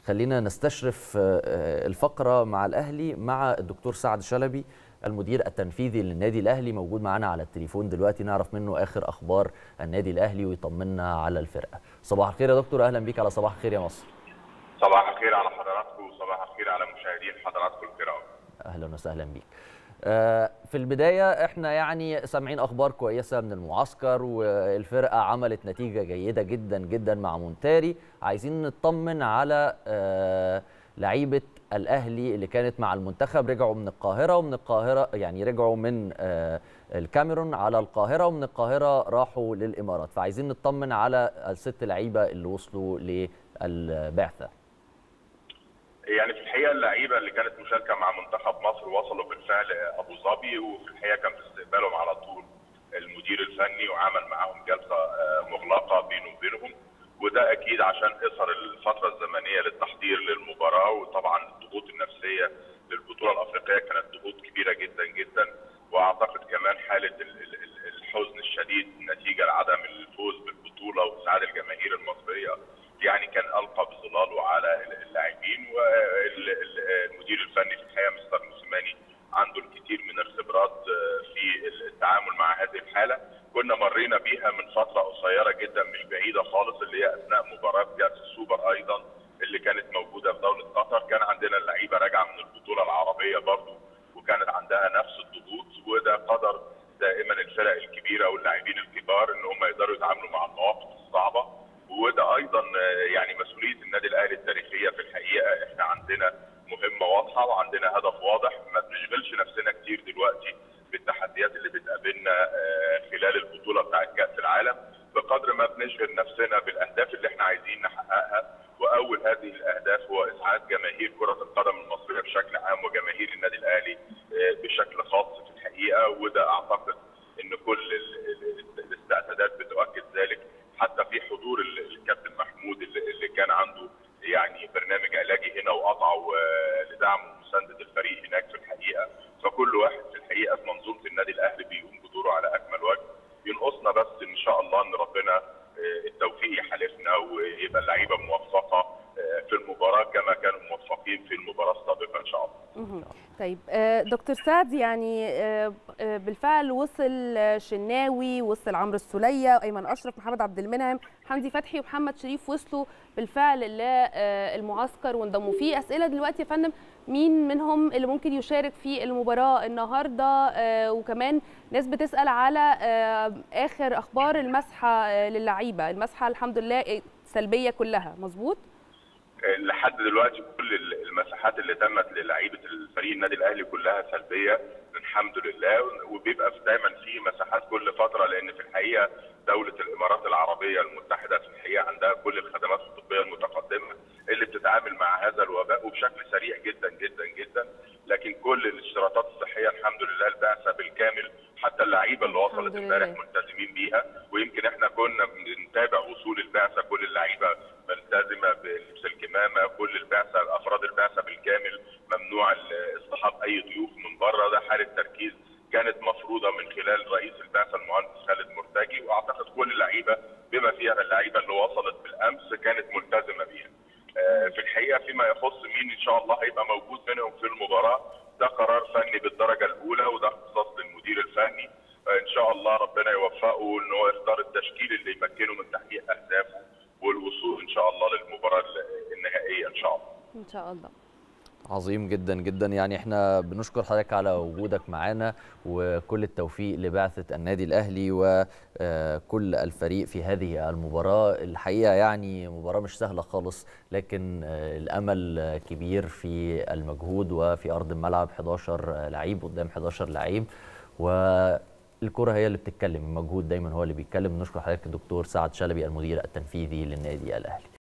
خلينا نستشرف الفقره مع الاهلي مع الدكتور سعد شلبي المدير التنفيذي للنادي الاهلي موجود معنا على التليفون دلوقتي نعرف منه اخر اخبار النادي الاهلي ويطمنا على الفرقه صباح الخير يا دكتور اهلا بيك على صباح الخير يا مصر صباح الخير على حضراتكم وصباح الخير على مشاهدين حضراتكم الكرام اهلا وسهلا بيك في البداية احنا يعني سامعين اخبار كويسة من المعسكر والفرقة عملت نتيجة جيدة جدا جدا مع مونتاري عايزين نطمن على لعيبة الاهلي اللي كانت مع المنتخب رجعوا من القاهرة ومن القاهرة يعني رجعوا من الكاميرون على القاهرة ومن القاهرة راحوا للامارات فعايزين نطمن على الست لعيبة اللي وصلوا للبعثة يعني في الحقيقه اللعيبه اللي كانت مشاركه مع منتخب مصر وصلوا بالفعل ابو ظبي وفي الحقيقه كان في استقبالهم على طول المدير الفني وعمل معاهم جلسه مغلقه بينه وبينهم وده اكيد عشان اثر الفتره الزمنيه للتحضير للمباراه وطبعا الضغوط النفسيه للبطوله الافريقيه كانت ضغوط كبيره جدا جدا واعتقد كمان حاله الحزن الشديد نتيجه لعدم الفوز بالبطوله واسعاد الجماهير المصريه يعني كان القى بظلاله على اللاعبين والمدير الفني في الحقيقه مستر موسيماني عنده الكثير من الخبرات في التعامل مع هذه الحاله كنا مرينا بيها من فتره قصيره جدا مش بعيده خالص اللي هي اثناء مباراه كاس السوبر ايضا اللي كانت موجوده في دوله قطر كان عندنا اللعيبه راجعه من البطوله العربيه برضو وكانت عندها نفس الضغوط وده قدر دائما الفرق الكبيره واللاعبين الكبار ان هم يقدروا يتعاملوا مع المواقف الصعبه وده ايضا يعني مسؤوليه النادي الاهلي التاريخيه في الحقيقه احنا عندنا مهمه واضحه وعندنا هدف واضح ما بنشغلش نفسنا كتير دلوقتي بالتحديات اللي بتقابلنا خلال البطوله بتاعت كاس العالم بقدر ما بنشغل نفسنا بالاهداف اللي احنا عايزين نحققها واول هذه الاهداف هو اسعاد جماهير كره القدم المصريه بشكل عام وجماهير النادي الاهلي بشكل خاص في الحقيقه وده اعتقد ان كل الاستعدادات بتؤكد ذلك حتى في حضور الكابتن محمود اللي كان عنده يعني برنامج علاجي هنا وقطعه لدعم ومسانده الفريق هناك في الحقيقه فكل واحد في الحقيقه في منظومه النادي الاهلي بيقوم بدوره على اكمل وجه ينقصنا بس ان شاء الله ان ربنا التوفيق يحالفنا ويبقى اللعيبه موفقه في المباراه كما كانوا موفقين في المباراه السابقه ان شاء الله. طيب دكتور سعد يعني بالفعل وصل شناوي وصل عمرو السوليه ايمن اشرف محمد عبد المنعم حمدي فتحي ومحمد شريف وصلوا بالفعل للمعسكر وانضموا فيه اسئله دلوقتي يا فندم مين منهم اللي ممكن يشارك في المباراه النهارده وكمان ناس بتسال على اخر اخبار المسحه للعيبه المسحه الحمد لله سلبيه كلها مظبوط لحد دلوقتي كل المساحات اللي تمت للعيبه الفريق النادي الاهلي كلها سلبيه الحمد لله وبيبقى دايما في مساحات كل فتره لان في الحقيقه دوله الامارات العربيه المتحده في الحقيقه عندها كل الخدمات الطبيه المتقدمه اللي بتتعامل مع هذا الوباء وبشكل سريع جدا جدا جدا لكن كل الاشتراطات الصحيه الحمد لله البعثه بالكامل حتى اللعيبه اللي وصلت امبارح ملتزمين بيها ويمكن احنا كنا بنتابع وصول البعثه كل اللعيبه ملتزمه بلبس الكمامه كل البعثه افراد البعثه بالكامل ممنوع اصطحاب اي ضيوف من بره ده حاله تركيز كانت مفروضه من خلال رئيس البعثه المهندس خالد مرتجي واعتقد كل اللعيبه بما فيها اللعيبه اللي وصلت بالامس كانت ملتزمه بيها. في الحقيقه فيما يخص مين ان شاء الله هيبقى موجود منهم في المباراه ده قرار فني بالدرجه الاولى وده اختصاص للمدير الفني ان شاء الله ربنا يوفقه ان هو يختار التشكيل اللي يمكنه من تحقيق اهدافه والوصول ان شاء الله للمباراه النهائيه ان شاء الله. ان شاء الله. عظيم جدا جدا يعني احنا بنشكر حضرتك على وجودك معانا وكل التوفيق لبعثه النادي الاهلي وكل الفريق في هذه المباراه الحقيقه يعني مباراه مش سهله خالص لكن الامل كبير في المجهود وفي ارض الملعب 11 لعيب قدام 11 لعيب والكره هي اللي بتتكلم المجهود دايما هو اللي بيتكلم نشكر حضرتك الدكتور سعد شلبي المدير التنفيذي للنادي الاهلي